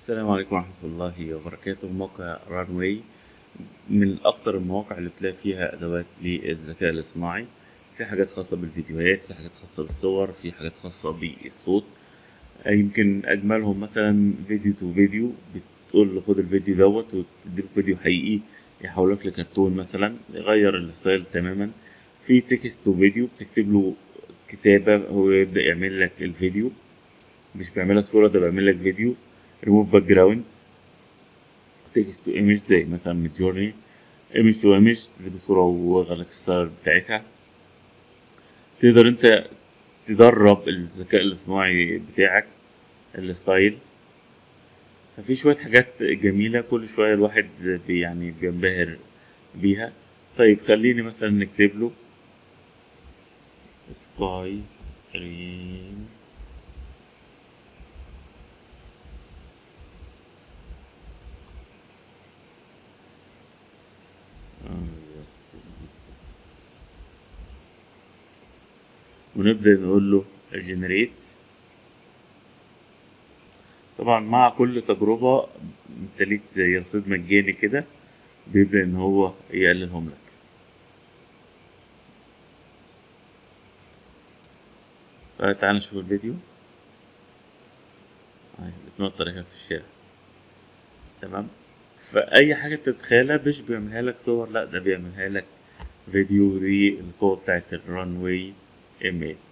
السلام عليكم ورحمة الله وبركاته موقع رانواي من أكتر المواقع اللي بتلاقي فيها أدوات للذكاء الاصطناعي في حاجات خاصة بالفيديوهات في حاجات خاصة بالصور في حاجات خاصة بالصوت يمكن أجملهم مثلا فيديو تو فيديو بتقول له خد الفيديو دوت وتديله فيديو حقيقي يحولك لكرتون مثلا يغير الستايل تماما في تكست تو فيديو بتكتب له كتابة هو يبدأ يعمل لك الفيديو مش بيعمل لك صورة ده بيعمل لك فيديو ريموف باك جراوند تكست تو ايمج زي مثلا من جورني ايمج تو ايمج فيديو صورة وغير لك الستايل بتاعتها تقدر انت تدرب الذكاء الاصطناعي بتاعك الستايل ففي شوية حاجات جميلة كل شوية الواحد بي يعني بينبهر بيها طيب خليني مثلا نكتب له سكاي رين ونبدأ نقول له جنريت طبعا مع كل تجربة انت ليك زي رصيد مجاني كده بيبدأ ان هو يقللهم لك فتعال نشوف الفيديو اهي بتنطر هنا في الشارع تمام فأي حاجة تتخيلها مش بيعملها لك صور لا ده بيعملها لك فيديو دي القوة بتاعت الران واي ايميل